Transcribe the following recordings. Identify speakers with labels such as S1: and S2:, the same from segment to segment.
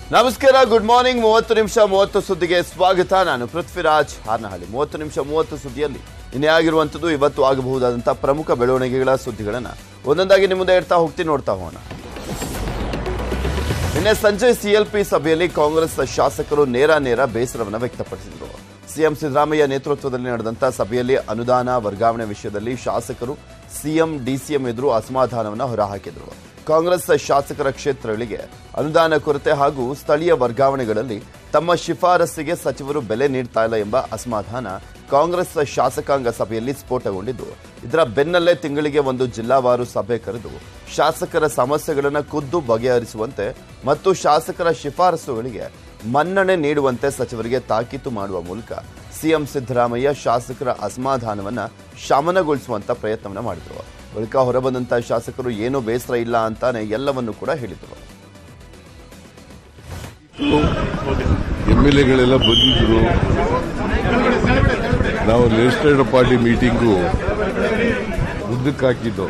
S1: ನಮಸ್ಕಾರ good morning ಮೂವತ್ತು ನಿಮಿಷ ಮೂವತ್ತು ಸುದ್ದಿಗೆ ಸ್ವಾಗತ ನಾನು ಪೃಥ್ವಿರಾಜ್ ಹಾರ್ನಹಳ್ಳಿ ಮೂವತ್ತು ನಿಮಿಷ ಮೂವತ್ತು ಸುದ್ದಿಯಲ್ಲಿ ನಿನ್ನೆ ಆಗಿರುವಂಥದ್ದು ಇವತ್ತು ಆಗಬಹುದಾದಂಥ ಪ್ರಮುಖ ಬೆಳವಣಿಗೆಗಳ ಸುದ್ದಿಗಳನ್ನು ಒಂದೊಂದಾಗಿ ನಿಮ್ಮ ಮುಂದೆ ಇಡ್ತಾ ಹೋಗ್ತೀನಿ ನೋಡ್ತಾ ಹೋಗೋಣ ನಿನ್ನೆ ಸಂಜೆ ಸಿಎಲ್ಪಿ ಸಭೆಯಲ್ಲಿ ಕಾಂಗ್ರೆಸ್ ಶಾಸಕರು ನೇರ ನೇರ ಬೇಸರವನ್ನು ವ್ಯಕ್ತಪಡಿಸಿದರು ಸಿಎಂ ಸಿದ್ದರಾಮಯ್ಯ ನೇತೃತ್ವದಲ್ಲಿ ನಡೆದಂಥ ಸಭೆಯಲ್ಲಿ ಅನುದಾನ ವರ್ಗಾವಣೆ ವಿಷಯದಲ್ಲಿ ಶಾಸಕರು ಸಿಎಂ ಡಿಸಿಎಂ ಎದುರು ಅಸಮಾಧಾನವನ್ನು ಹೊರಹಾಕಿದರು ಕಾಂಗ್ರೆಸ್ ಶಾಸಕರ ಕ್ಷೇತ್ರಗಳಿಗೆ ಅನುದಾನ ಕೊರತೆ ಹಾಗೂ ಸ್ಥಳೀಯ ವರ್ಗಾವಣೆಗಳಲ್ಲಿ ತಮ್ಮ ಶಿಫಾರಸ್ಸಿಗೆ ಸಚಿವರು ಬೆಲೆ ನೀಡ್ತಾ ಇಲ್ಲ ಎಂಬ ಅಸಮಾಧಾನ ಕಾಂಗ್ರೆಸ್ ಶಾಸಕಾಂಗ ಸಭೆಯಲ್ಲಿ ಸ್ಫೋಟಗೊಂಡಿದ್ದು ಇದರ ಬೆನ್ನಲ್ಲೇ ತಿಂಗಳಿಗೆ ಒಂದು ಜಿಲ್ಲಾವಾರು ಸಭೆ ಕರೆದು ಶಾಸಕರ ಸಮಸ್ಯೆಗಳನ್ನು ಖುದ್ದು ಬಗೆಹರಿಸುವಂತೆ ಮತ್ತು ಶಾಸಕರ ಶಿಫಾರಸುಗಳಿಗೆ ಮನ್ನಣೆ ನೀಡುವಂತೆ ಸಚಿವರಿಗೆ ತಾಕೀತು ಮಾಡುವ ಮೂಲಕ ಸಿಎಂ ಸಿದ್ದರಾಮಯ್ಯ ಶಾಸಕರ ಅಸಮಾಧಾನವನ್ನ ಶಮನಗೊಳಿಸುವಂತ ಪ್ರಯತ್ನವನ್ನ ಮಾಡಿದರು ಬಳಿಕ ಹೊರಬಂದಂತ ಶಾಸಕರು ಏನೂ ಬೇಸರ ಇಲ್ಲ ಅಂತಾನೆ ಎಲ್ಲವನ್ನೂ ಕೂಡ ಹೇಳಿದರು
S2: ಎಮ್ ಎಲ್ ಎಗಳೆಲ್ಲ ಬಂದಿದ್ರು ನಾವು ಲೆಜಿಸ್ಲೇಟಿವ್ ಪಾರ್ಟಿ ಮೀಟಿಂಗು ಮುಂದಕ್ಕೆ ಹಾಕಿದ್ದು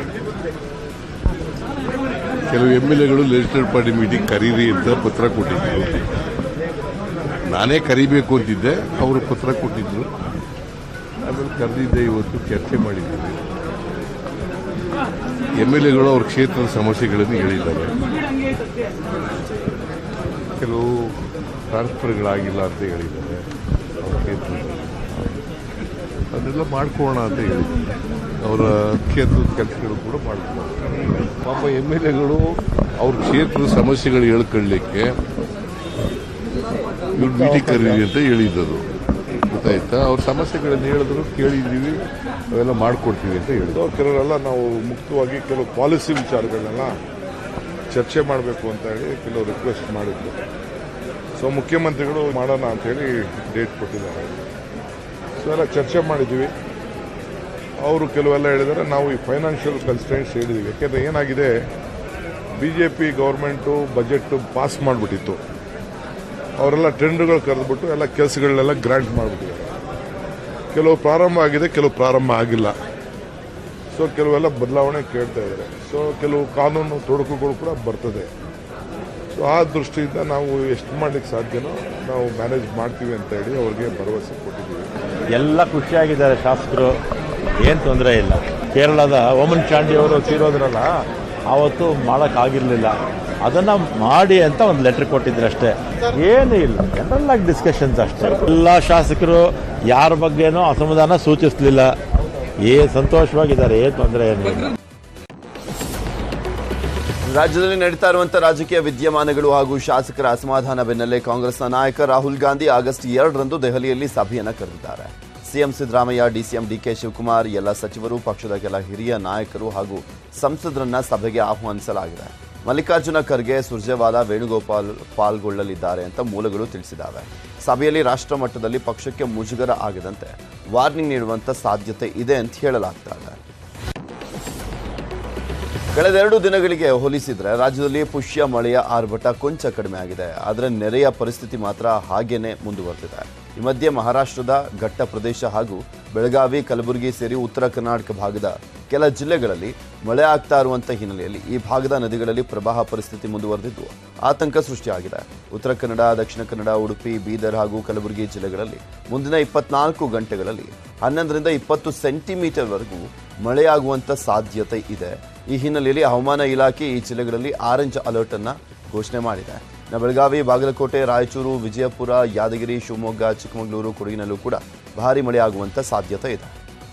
S2: ಕೆಲವು ಎಮ್ ಎಲ್ ಎಗಳು ಲೆಜಿಸ್ಲೇಟಿವ್ ಪಾರ್ಟಿ ಮೀಟಿಂಗ್ ಕರೀರಿ ಅಂತ ಪತ್ರ ಕೊಟ್ಟಿದ್ರು ನಾನೇ ಕರಿಬೇಕು ಅಂತಿದ್ದೆ ಅವರು ಪತ್ರ ಕೊಟ್ಟಿದ್ರು ಆಮೇಲೆ ಕರೆದಿದ್ದೆ ಇವತ್ತು ಚರ್ಚೆ ಮಾಡಿದ್ದೀವಿ ಎಮ್ ಎಲ್ ಎಗಳು ಅವ್ರ ಕ್ಷೇತ್ರದ ಸಮಸ್ಯೆಗಳನ್ನು ಹೇಳಿದ್ದಾರೆ ಕೆಲವು ಟ್ರಾನ್ಸ್ಫರ್ಗಳಾಗಿಲ್ಲ ಅಂತ ಹೇಳಿದ್ದಾರೆ ಅವ್ರ ಕ್ಷೇತ್ರದಲ್ಲಿ ಅದೆಲ್ಲ ಮಾಡ್ಕೊಳ್ಳೋಣ ಅಂತ ಹೇಳಿದ್ದಾರೆ ಅವರ ಕ್ಷೇತ್ರದ ಕೆಲಸಗಳು ಕೂಡ ಮಾಡ್ಕೊಳ್ಳೋಣ ಪಾಪ ಎಮ್ ಎಲ್ ಎಗಳು ಅವ್ರ ಕ್ಷೇತ್ರದ ಸಮಸ್ಯೆಗಳು ಹೇಳ್ಕೊಳ್ಳಿಕ್ಕೆ ಇವ್ರು ಮೀಟಿಂಗ್ ಕರೀರಿ ಅಂತ ಹೇಳಿದ್ದರು ಗೊತ್ತಾಯ್ತಾ ಅವ್ರ ಸಮಸ್ಯೆಗಳನ್ನು ಹೇಳಿದ್ರು ಕೇಳಿದ್ದೀವಿ ಅವೆಲ್ಲ ಮಾಡ್ಕೊಡ್ತೀವಿ ಅಂತ ಹೇಳಿದ್ರು
S3: ಕೆಲವರೆಲ್ಲ ನಾವು ಮುಕ್ತವಾಗಿ ಕೆಲವು ಪಾಲಿಸಿ ವಿಚಾರಗಳನ್ನೆಲ್ಲ ಚರ್ಚೆ ಮಾಡಬೇಕು ಅಂತ ಹೇಳಿ ಕೆಲವು ರಿಕ್ವೆಸ್ಟ್ ಮಾಡಿದ್ರು ಸೊ ಮುಖ್ಯಮಂತ್ರಿಗಳು ಮಾಡೋಣ ಅಂತ ಹೇಳಿ ಡೇಟ್ ಕೊಟ್ಟಿದ್ದಾರೆ ಸೊ ಎಲ್ಲ ಚರ್ಚೆ ಮಾಡಿದ್ವಿ ಅವರು ಕೆಲವೆಲ್ಲ ಹೇಳಿದ್ದಾರೆ ನಾವು ಈ ಫೈನಾನ್ಷಿಯಲ್ ಕನ್ಸ್ಟೆಂಟ್ಸ್ ಹೇಳಿದ್ವಿ ಯಾಕೆಂದರೆ ಏನಾಗಿದೆ B J P government budget pass ಮಾಡಿಬಿಟ್ಟಿತ್ತು ಅವರೆಲ್ಲ ಟೆಂಡರ್ಗಳು ಕರೆದ್ಬಿಟ್ಟು ಎಲ್ಲ ಕೆಲಸಗಳನ್ನೆಲ್ಲ ಗ್ರಾಂಟ್ ಮಾಡಿಬಿಟ್ಟಿದ್ದಾರೆ ಕೆಲವು ಪ್ರಾರಂಭ ಆಗಿದೆ ಕೆಲವು ಪ್ರಾರಂಭ ಆಗಿಲ್ಲ ಸೊ ಕೆಲವೆಲ್ಲ ಬದಲಾವಣೆ ಕೇಳ್ತಾ ಇದ್ದಾರೆ ಸೊ ಕೆಲವು ಕಾನೂನು ತೊಡಕುಗಳು ಕೂಡ ಬರ್ತದೆ ಸೊ ಆ ದೃಷ್ಟಿಯಿಂದ ನಾವು ಎಷ್ಟು ಮಾಡ್ಲಿಕ್ಕೆ ಸಾಧ್ಯನೋ ನಾವು ಮ್ಯಾನೇಜ್ ಮಾಡ್ತೀವಿ ಅಂತ ಹೇಳಿ ಅವ್ರಿಗೆ ಭರವಸೆ ಕೊಟ್ಟಿದ್ದೀವಿ
S4: ಎಲ್ಲ ಖುಷಿಯಾಗಿದ್ದಾರೆ ಶಾಸಕರು ಏನು ತೊಂದರೆ ಇಲ್ಲ ಕೇರಳದ ಓಮನ್ ಚಾಂಡಿ ಅವರು ತೀರೋದ್ರಲ್ಲ ಆವತ್ತು ಮಾಡೋಕ್ಕಾಗಿರಲಿಲ್ಲ ಅದನ್ನು ಮಾಡಿ ಅಂತ ಒಂದು ಲೆಟರ್ ಕೊಟ್ಟಿದ್ರು ಅಷ್ಟೇ ಏನೂ ಇಲ್ಲ ಜನರಲ್ ಆಗಿ ಡಿಸ್ಕಷನ್ಸ್ ಅಷ್ಟೇ ಎಲ್ಲ ಶಾಸಕರು ಯಾರ ಬಗ್ಗೆನೂ ಅಸಮಾಧಾನ ಸೂಚಿಸಲಿಲ್ಲ ಏ ಸಂತೋಷವಾಗಿದ್ದಾರೆ ಏನು ತೊಂದರೆ ಏನಿಲ್ಲ
S1: ರಾಜ್ಯದಲ್ಲಿ ನಡೀತಾ ಇರುವಂತಹ ರಾಜಕೀಯ ವಿದ್ಯಮಾನಗಳು ಹಾಗೂ ಶಾಸಕರ ಅಸಮಾಧಾನ ಬೆನ್ನಲ್ಲೇ ಕಾಂಗ್ರೆಸ್ನ ನಾಯಕ ರಾಹುಲ್ ಗಾಂಧಿ ಆಗಸ್ಟ್ ಎರಡರಂದು ದೆಹಲಿಯಲ್ಲಿ ಸಭೆಯನ್ನ ಕರೆದಿದ್ದಾರೆ CM Siddaramaiah DCM DK Shivakumar ಎಲ್ಲ ಸಚಿವರು ಪಕ್ಷದ ಕೆಲ ಹಿರಿಯ ನಾಯಕರು ಹಾಗೂ ಸಂಸದರನ್ನ ಸಭೆಗೆ ಆಹ್ವಾನಿಸಲಾಗಿದೆ ಮಲ್ಲಿಕಾರ್ಜುನ ಖರ್ಗೆ ಸುರ್ಜೇವಾಲಾ ವೇಣುಗೋಪಾಲ್ ಪಾಲ್ಗೊಳ್ಳಲಿದ್ದಾರೆ ಅಂತ ಮೂಲಗಳು ತಿಳಿಸಿದ್ದಾವೆ ಸಭೆಯಲ್ಲಿ ರಾಷ್ಟ್ರ ಮಟ್ಟದಲ್ಲಿ ಪಕ್ಷಕ್ಕೆ ಮುಜುಗರ ಆಗದಂತೆ ವಾರ್ನಿಂಗ್ ನೀಡುವಂತ ಸಾಧ್ಯತೆ ಇದೆ ಅಂತ ಹೇಳಲಾಗ್ತಾ ಇದೆ ಕಳೆದೆರಡು ದಿನಗಳಿಗೆ ಹೋಲಿಸಿದ್ರೆ ರಾಜ್ಯದಲ್ಲಿ ಪುಷ್ಯ ಮಳೆಯ ಆರ್ಭಟ ಕೊಂಚ ಕಡಿಮೆ ಆಗಿದೆ ಆದರೆ ನೆರೆಯ ಪರಿಸ್ಥಿತಿ ಮಾತ್ರ ಹಾಗೇನೆ ಮುಂದುವರೆದಿದೆ ಈ ಮಧ್ಯೆ ಮಹಾರಾಷ್ಟ್ರದ ಘಟ್ಟ ಪ್ರದೇಶ ಹಾಗೂ ಬೆಳಗಾವಿ ಕಲಬುರಗಿ ಸೇರಿ ಉತ್ತರ ಕರ್ನಾಟಕ ಭಾಗದ ಕೆಲ ಜಿಲ್ಲೆಗಳಲ್ಲಿ ಮಳೆ ಆಗ್ತಾ ಇರುವಂತ ಹಿನ್ನೆಲೆಯಲ್ಲಿ ಈ ಭಾಗದ ನದಿಗಳಲ್ಲಿ ಪ್ರವಾಹ ಪರಿಸ್ಥಿತಿ ಮುಂದುವರೆದಿದ್ದು ಆತಂಕ ಸೃಷ್ಟಿಯಾಗಿದೆ ಉತ್ತರ ಕನ್ನಡ ದಕ್ಷಿಣ ಕನ್ನಡ ಉಡುಪಿ ಬೀದರ್ ಹಾಗೂ ಕಲಬುರಗಿ ಜಿಲ್ಲೆಗಳಲ್ಲಿ ಮುಂದಿನ ಇಪ್ಪತ್ನಾಲ್ಕು ಗಂಟೆಗಳಲ್ಲಿ ಹನ್ನೊಂದರಿಂದ ಇಪ್ಪತ್ತು ಸೆಂಟಿಮೀಟರ್ವರೆಗೂ ಮಳೆಯಾಗುವಂತ ಸಾಧ್ಯತೆ ಇದೆ ಈ ಹಿನ್ನೆಲೆಯಲ್ಲಿ ಹವಾಮಾನ ಇಲಾಖೆ ಈ ಜಿಲ್ಲೆಗಳಲ್ಲಿ ಆರೆಂಜ್ ಅಲರ್ಟ್ ಅನ್ನ ಘೋಷಣೆ ಮಾಡಿದೆ ಇನ್ನು ಬೆಳಗಾವಿ ಬಾಗಲಕೋಟೆ ರಾಯಚೂರು ವಿಜಯಪುರ ಯಾದಗಿರಿ ಶಿವಮೊಗ್ಗ ಚಿಕ್ಕಮಗಳೂರು ಕೊಡಗಿನಲ್ಲೂ ಕೂಡ ಭಾರಿ ಮಳೆಯಾಗುವಂತ ಸಾಧ್ಯತೆ ಇದೆ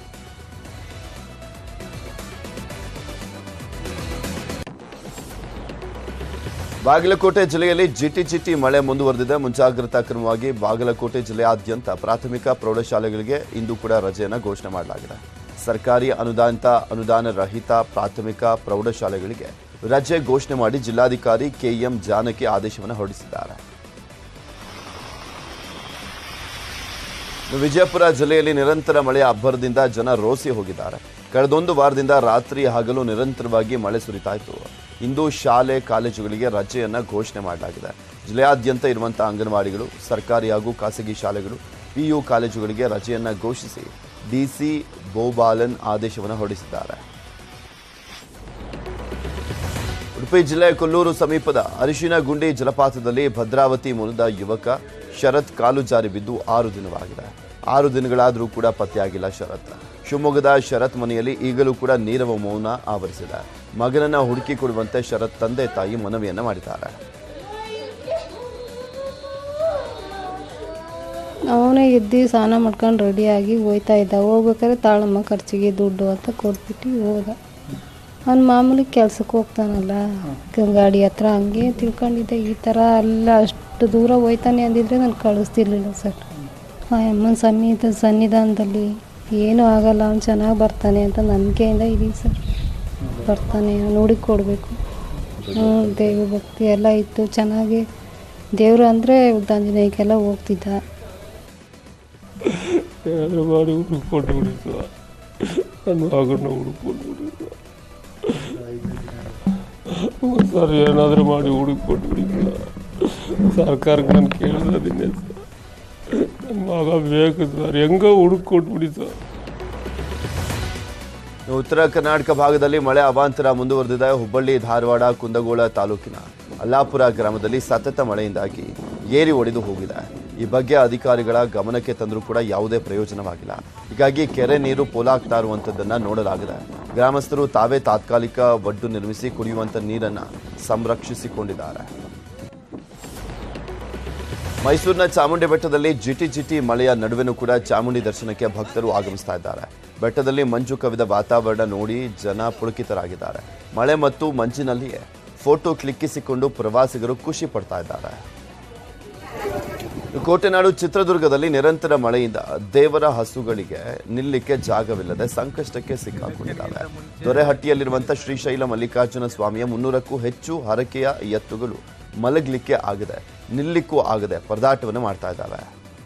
S1: ಬಾಗಲಕೋಟೆ ಜಿಲ್ಲೆಯಲ್ಲಿ ಜಿಟಿ ಜಿಟಿ ಮಳೆ ಮುಂದುವರೆದಿದೆ ಮುಂಜಾಗ್ರತಾ ಕ್ರಮವಾಗಿ ಬಾಗಲಕೋಟೆ ಜಿಲ್ಲೆಯಾದ್ಯಂತ ಪ್ರಾಥಮಿಕ ಪ್ರೌಢಶಾಲೆಗಳಿಗೆ ಇಂದು ಕೂಡ ರಜೆಯನ್ನು ಘೋಷಣೆ ಮಾಡಲಾಗಿದೆ ಸರ್ಕಾರಿ ಅನುದಾನಿತ ಅನುದಾನ ರಹಿತ ಪ್ರಾಥಮಿಕ ಪ್ರೌಢಶಾಲೆಗಳಿಗೆ ರಜೆ ಘೋಷಣೆ ಮಾಡಿ ಜಿಲ್ಲಾಧಿಕಾರಿ ಕೆಎಂ ಜಾನಕಿ ಆದೇಶವನ್ನು ಹೊರಡಿಸಿದ್ದಾರೆ ಇನ್ನು ವಿಜಯಪುರ ಜಿಲ್ಲೆಯಲ್ಲಿ ನಿರಂತರ ಮಳೆಯ ಅಬ್ಬರದಿಂದ ಜನ ರೋಸಿ ಹೋಗಿದ್ದಾರೆ ಕಳೆದೊಂದು ವಾರದಿಂದ ರಾತ್ರಿ ಹಗಲು ನಿರಂತರವಾಗಿ ಮಳೆ ಸುರಿತಾ ಇತ್ತು ಇಂದು ಶಾಲೆ ಕಾಲೇಜುಗಳಿಗೆ ರಜೆಯನ್ನ ಘೋಷಣೆ ಮಾಡಲಾಗಿದೆ ಜಿಲ್ಲೆಯಾದ್ಯಂತ ಇರುವಂತಹ ಅಂಗನವಾಡಿಗಳು ಸರ್ಕಾರಿ ಹಾಗೂ ಖಾಸಗಿ ಶಾಲೆಗಳು ಪಿಯು ಕಾಲೇಜುಗಳಿಗೆ ರಜೆಯನ್ನ ಘೋಷಿಸಿ ಡಿಸಿ ಬೋಬಾಲನ್ ಆದೇಶವನ್ನು ಹೊರಡಿಸಿದ್ದಾರೆ ಉಡುಪಿ ಜಿಲ್ಲೆಯ ಕೊಲ್ಲೂರು ಸಮೀಪದ ಅರಿಶಿನ ಗುಂಡಿ ಜಲಪಾತದಲ್ಲಿ ಭದ್ರಾವತಿ ಮೂಲದ ಯುವಕ ಶರತ್ ಕಾಲು ಜಾರಿ ಬಿದ್ದು ಆರು ದಿನವಾಗಿದೆ ಆರು ದಿನಗಳಾದರೂ ಕೂಡ ಪತ್ತೆಯಾಗಿಲ್ಲ ಶರತ್ ಶಿವಮೊಗ್ಗದ ಶರತ್ ಮನೆಯಲ್ಲಿ ಈಗಲೂ ಕೂಡ ನೀರವ ಮೌನ ಆವರಿಸಿದೆ ಮಗನನ್ನ ಹುಡುಕಿ ಕೊಡುವಂತೆ ಶರತ್ ತಂದೆ ತಾಯಿ ಮನವಿಯನ್ನ ಮಾಡಿದ್ದಾರೆ
S5: ಅವನೇ ಎದ್ದು ಸ್ನಾನ ಮಾಡ್ಕೊಂಡು ರೆಡಿಯಾಗಿ ಹೋಯ್ತಾ ಇದ್ದ ಹೋಗ್ಬೇಕಾದ್ರೆ ತಾಳಮ್ಮ ಖರ್ಚಿಗೆ ದುಡ್ಡು ಅಂತ ಕೊಟ್ಬಿಟ್ಟು ಹೋದ ಅವ್ನು ಮಾಮೂಲಿ ಕೆಲ್ಸಕ್ಕೆ ಹೋಗ್ತಾನಲ್ಲ ಗ- ಗಾಡಿ ಹತ್ರ ಹಂಗೆ ತಿಳ್ಕೊಂಡಿದ್ದೆ ಈ ಥರ ಅಲ್ಲ ಅಷ್ಟು ದೂರ ಹೋಯ್ತಾನೆ ಅಂದಿದ್ರೆ ನಾನು ಕಳಿಸ್ತಿರ್ಲಿಲ್ಲ ಸರ್ ಆ ಅಮ್ಮನ ಸನ್ನಿಧ ಸನ್ನಿಧಾನದಲ್ಲಿ ಏನೂ ಆಗಲ್ಲ ಅವ್ನು ಚೆನ್ನಾಗಿ ಬರ್ತಾನೆ ಅಂತ ನಂಬಿಕೆಯಿಂದ ಇದೀನಿ ಸರ್ ಬರ್ತಾನೆ ನೋಡಿ ಕೊಡಬೇಕು ಹ್ಞೂ ದೇವ ಭಕ್ತಿ ಎಲ್ಲ ಇತ್ತು ಚೆನ್ನಾಗಿ ದೇವರು ಅಂದರೆ ಉದ್ದಾಂಜನೇಯಕ್ಕೆಲ್ಲ ಹೋಗ್ತಿದ್ದ
S6: ಏನಾದರೂ ಮಾಡಿ ಹುಡುಕೊಂಡು ಬಿಡಿ ಸರ್ ನನ್ನ ಮಗನ ಹುಡುಕೊಂಡು ಬಿಡಿ ಸರ್ ಸರ್ ಏನಾದರೂ ಮಾಡಿ ಹುಡುಕೊಂಡು ಬಿಡಿ ಸರ್ ಸರ್ಕಾರಕ್ಕೆ ನಾನು ಕೇಳಿದ್ರೆ ಸರ್ ನನ್ನ ಮಗ ಬೇಕು ಸರ್ ಹೆಂಗೋ ಹುಡುಕೊಟ್ಬಿಡಿ ಸರ್
S1: ಉತ್ತರ ಕರ್ನಾಟಕ ಭಾಗದಲ್ಲಿ ಮಳೆ ಅವಾಂತರ ಮುಂದುವರೆದಿದೆ ಹುಬ್ಬಳ್ಳಿ ಧಾರವಾಡ ಕುಂದಗೋಳ ತಾಲೂಕಿನ ಅಲ್ಲಾಪುರ ಗ್ರಾಮದಲ್ಲಿ ಸತತ ಮಳೆಯಿಂದಾಗಿ ಏರಿ ಒಡೆದು ಹೋಗಿದೆ ಈ ಬಗ್ಗೆ ಅಧಿಕಾರಿಗಳ ಗಮನಕ್ಕೆ ತಂದರೂ ಕೂಡ ಯಾವುದೇ ಪ್ರಯೋಜನವಾಗಿಲ್ಲ ಹೀಗಾಗಿ ಕೆರೆ ನೀರು ಪೋಲಾಗ್ತಾ ಇರುವಂಥದ್ದನ್ನ ನೋಡಲಾಗಿದೆ ಗ್ರಾಮಸ್ಥರು ತಾವೇ ತಾತ್ಕಾಲಿಕ ಒಡ್ಡು ನಿರ್ಮಿಸಿ ಕುಡಿಯುವಂತ ನೀರನ್ನ ಸಂರಕ್ಷಿಸಿಕೊಂಡಿದ್ದಾರೆ ಮೈಸೂರಿನ ಚಾಮುಂಡಿ ಬೆಟ್ಟದಲ್ಲಿ ಜಿಟಿ ಜಿಟಿ ಮಳೆಯ ನಡುವೆನೂ ಕೂಡ ಚಾಮುಂಡಿ ದರ್ಶನಕ್ಕೆ ಭಕ್ತರು ಆಗಮಿಸ್ತಾ ಇದ್ದಾರೆ ಬೆಟ್ಟದಲ್ಲಿ ಮಂಜು ಕವಿದ ವಾತಾವರಣ ನೋಡಿ ಜನ ಪುಳಕಿತರಾಗಿದ್ದಾರೆ ಮಳೆ ಮತ್ತು ಮಂಜಿನಲ್ಲಿಯೇ ಫೋಟೋ ಕ್ಲಿಕ್ಕಿಸಿಕೊಂಡು ಪ್ರವಾಸಿಗರು ಖುಷಿ ಪಡ್ತಾ ಇದ್ದಾರೆ ಕೋಟೆನಾಡು ಚಿತ್ರದುರ್ಗದಲ್ಲಿ ನಿರಂತರ ಮಳೆಯಿಂದ ದೇವರ ಹಸುಗಳಿಗೆ ನಿಲ್ಲಿಕ್ಕೆ ಜಾಗವಿಲ್ಲದೆ ಸಂಕಷ್ಟಕ್ಕೆ ಸಿಕ್ಕಾಕೊಂಡಿದ್ದಾವೆ ದೊರೆಹಟ್ಟಿಯಲ್ಲಿರುವಂತಹ ಶ್ರೀಶೈಲ ಮಲ್ಲಿಕಾರ್ಜುನ ಸ್ವಾಮಿಯ ಮುನ್ನೂರಕ್ಕೂ ಹೆಚ್ಚು ಹರಕೆಯ ಎತ್ತುಗಳು ಮಲಗಲಿಕ್ಕೆ ಆಗದೆ ನಿಲ್ಲಿಕ್ಕೂ ಆಗದೆ ಪರದಾಟವನ್ನು ಮಾಡ್ತಾ ಇದ್ದಾವೆ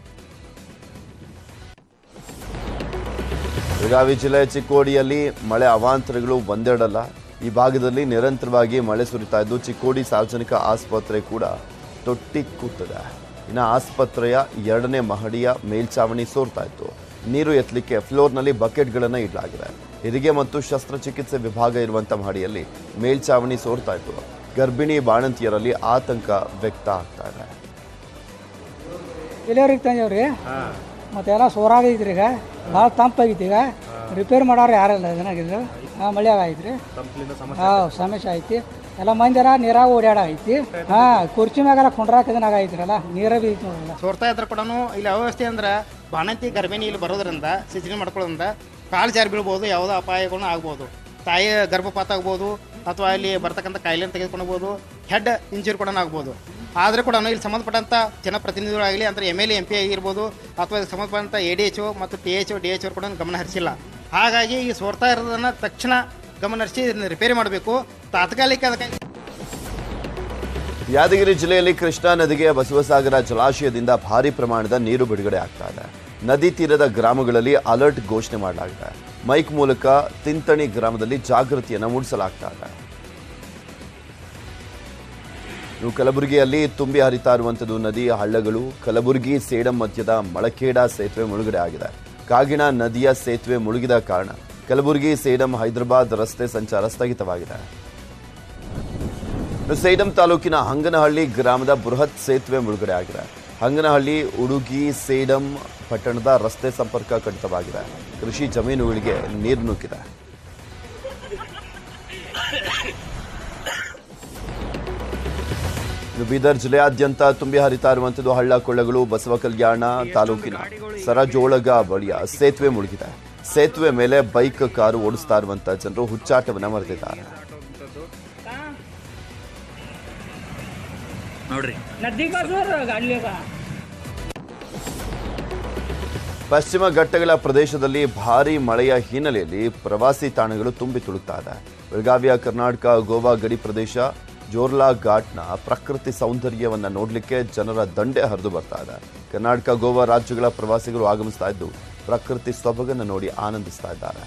S1: ಬೆಳಗಾವಿ ಜಿಲ್ಲೆಯ ಚಿಕ್ಕೋಡಿಯಲ್ಲಿ ಮಳೆ ಅವಾಂತರಗಳು ಒಂದೆರಡಲ್ಲ ಈ ಭಾಗದಲ್ಲಿ ನಿರಂತರವಾಗಿ ಮಳೆ ಸುರಿತಾ ಇದ್ದು ಚಿಕ್ಕೋಡಿ ಸಾರ್ವಜನಿಕ ಆಸ್ಪತ್ರೆ ಕೂಡ ತೊಟ್ಟಿ ಕೂತದೆ ಇನ್ನು ಆಸ್ಪತ್ರೆಯ ಎರಡನೇ ಮಹಡಿಯ ಮೇಲ್ಛಾವಣಿ ಸೋರ್ತಾ ಇತ್ತು ನೀರು ಎತ್ತಲಿಕ್ಕೆ ಫ್ಲೋರ್ನಲ್ಲಿ ಬಕೆಟ್ಗಳನ್ನು ಇಡಲಾಗಿದೆ ಹೆರಿಗೆ ಮತ್ತು ಶಸ್ತ್ರಚಿಕಿತ್ಸೆ ವಿಭಾಗ ಇರುವಂಥ ಮಹಡಿಯಲ್ಲಿ ಮೇಲ್ಛಾವಣಿ ಸೋರ್ತಾ ಇತ್ತು ಗರ್ಭಿಣಿ ಬಾಣಂತಿಯರಲ್ಲಿ ಆತಂಕ ವ್ಯಕ್ತ ಆಗ್ತಾ ಇದೆ
S7: ಡೆಲಿವರಿಗೆ ತಂದೇವ್ರಿ ಮತ್ತೆಲ್ಲ ಸೋರಾಗೈತ್ರಿ ಈಗ ಭಾಳ ತಂಪಾಗೈತಿ ಈಗ ರಿಪೇರ್ ಮಾಡೋರು ಯಾರಿಲ್ಲ ಏನಾಗಿದ್ರು ಹಾಂ ಮಳೆಯಾಗ ಐತ್ರಿ ಹಾಂ ಸಮಸ್ಯೆ ಐತಿ ಎಲ್ಲ ಮಂದಿರ ನೀರಾಗ ಓಡಾಡ ಐತಿ ಹಾಂ ಕುರ್ಚಿ ಮ್ಯಾಗೆಲ್ಲ ಕುಂಡ್ರಾಕ ಇದನ್ನಾಗ ಐತ್ರಲ್ಲ ನೀರ ಬಿ ಐತಿ ನೋಡಲ್ಲ
S8: ಸೋರ್ತಾ ಇದ್ರೆ ಕೂಡ ಇಲ್ಲಿ ಅವ್ಯವಸ್ಥೆ ಅಂದ್ರೆ ಬಾಣಂತಿ ಗರ್ಭಿಣಿ ಇಲ್ಲಿ ಬರೋದ್ರಿಂದ ಸಿಜನಿ ಮಾಡ್ಕೊಳ್ಳೋದ್ರಿಂದ ಕಾಲು ಜಾರಿ ಬೀಳ್ಬೋದು ಯಾವುದೋ ಅಪಾಯಗಳು ಆಗ್ಬೋದು ತಾಯಿ ಗರ್ಭಪಾತ ಆಗ್ಬೋದು ಅಥವಾ ಇಲ್ಲಿ ಬರ್ತಕ್ಕಂಥ ಕಾಯಿಲೆಯನ್ನು ತೆಗೆದುಕೊಳ್ಬೋದು ಹೆಡ್ ಇಂಜುರಿ ಕೂಡ ಆಗ್ಬೋದು ಆದರೆ ಕೂಡ ಇಲ್ಲಿ ಸಂಬಂಧಪಟ್ಟಂಥ ಜನಪ್ರತಿನಿಧಿಗಳಾಗಲಿ ಅಂದರೆ M L A M P ಆಗಿರ್ಬೋದು ಅಥವಾ ಇದಕ್ಕೆ ಸಂಬಂಧಪಟ್ಟಂಥ ಎ ಡಿ ಎಚ್ ಒ ಮತ್ತು T H O D H ಅವ್ರು ಕೂಡ ಗಮನ ಹರಿಸಿಲ್ಲ ಹಾಗಾಗಿ ಈ ಸೋರ್ತಾ ಇರೋದನ್ನು ತಕ್ಷಣ ಗಮನ ಹರಿಸಿ ಇದನ್ನ ರಿಪೇರಿ ಮಾಡಬೇಕು ತಾತ್ಕಾಲಿಕ ಅದಕ್ಕೆ
S1: ಯಾದಗಿರಿ ಜಿಲ್ಲೆಯಲ್ಲಿ ಕೃಷ್ಣಾ ನದಿಗೆ ಬಸವಸಾಗರ ಜಲಾಶಯದಿಂದ ಭಾರಿ ಪ್ರಮಾಣದ ನೀರು ಬಿಡುಗಡೆ ಆಗ್ತಾ ಇದೆ ನದಿ ತೀರದ ಗ್ರಾಮಗಳಲ್ಲಿ ಅಲರ್ಟ್ ಘೋಷಣೆ ಮಾಡಲಾಗಿದೆ ಮೈಕ್ ಮೂಲಕ ತಿಂತಣಿ ಗ್ರಾಮದಲ್ಲಿ ಜಾಗೃತಿಯನ್ನು ಮೂಡಿಸಲಾಗ್ತಾ ಇದೆ ಇನ್ನು ಕಲಬುರಗಿಯಲ್ಲಿ ತುಂಬಿ ಹರಿತಾ ಇರುವಂಥದ್ದು ನದಿ ಹಳ್ಳಗಳು ಕಲಬುರಗಿ ಸೇಡಂ ಮಧ್ಯದ ಮಳಖೇಡ ಸೇತುವೆ ಮುಳುಗಡೆ ಆಗಿದೆ ಕಾಗಿಣ ನದಿಯ ಸೇತುವೆ ಮುಳುಗಿದ ಕಾರಣ ಕಲಬುರಗಿ ಸೇಡಂ ಹೈದರಾಬಾದ್ ರಸ್ತೆ ಸಂಚಾರ ಸ್ಥಗಿತವಾಗಿದೆ ಇನ್ನು ಸೇಡಂ ತಾಲೂಕಿನ ಹಂಗನಹಳ್ಳಿ ಗ್ರಾಮದ ಬೃಹತ್ ಸೇತುವೆ ಮುಳುಗಡೆ ಆಗಿದೆ ಹಂಗನಹಳ್ಳಿ ಉಡುಗಿ ಸೇಡಂ ಪಟ್ಟಣದ ರಸ್ತೆ ಸಂಪರ್ಕ ಕಡಿತವಾಗಿದೆ ಕೃಷಿ ಜಮೀನುಗಳಿಗೆ ನೀರು ನುಗ್ಗಿದೆ ಇನ್ನು ಬೀದರ್ ಜಿಲ್ಲೆಯಾದ್ಯಂತ ತುಂಬಿ ಹರಿತಾ ಇರುವಂಥದ್ದು ಹಳ್ಳ ಕೊಳ್ಳಗಳು ಬಸವ ಕಲ್ಯಾಣ ತಾಲೂಕಿನ ಸರಜೋಳಗ ಬಳಿಯ ಸೇತುವೆ ಮುಳುಗಿದೆ ಸೇತುವೆ ಮೇಲೆ ಬೈಕ್ ಕಾರು ಓಡಿಸ್ತಾ ಇರುವಂತ ಜನರು ಹುಚ್ಚಾಟವನ್ನ ಮರೆತಿದ್ದಾರೆ ಪಶ್ಚಿಮ ಘಟ್ಟಗಳ ಪ್ರದೇಶದಲ್ಲಿ ಭಾರೀ ಮಳೆಯ ಹಿನ್ನೆಲೆಯಲ್ಲಿ ಪ್ರವಾಸಿ ತಾಣಗಳು ತುಂಬಿ ತುಳುಕ್ತಾ ಇದೆ ಬೆಳಗಾವಿಯ ಕರ್ನಾಟಕ ಗೋವಾ ಗಡಿ ಪ್ರದೇಶ ಜೋರ್ಲಾ ಘಾಟ್ನ ಪ್ರಕೃತಿ ಸೌಂದರ್ಯವನ್ನ ನೋಡಲಿಕ್ಕೆ ಜನರ ದಂಡೆ ಹರಿದು ಬರ್ತಾ ಇದೆ ಕರ್ನಾಟಕ ಗೋವಾ ರಾಜ್ಯಗಳ ಪ್ರವಾಸಿಗರು ಆಗಮಿಸ್ತಾ ಇದ್ದು ಪ್ರಕೃತಿ ಸೊಬಗನ್ನು ನೋಡಿ ಆನಂದಿಸ್ತಾ ಇದ್ದಾರೆ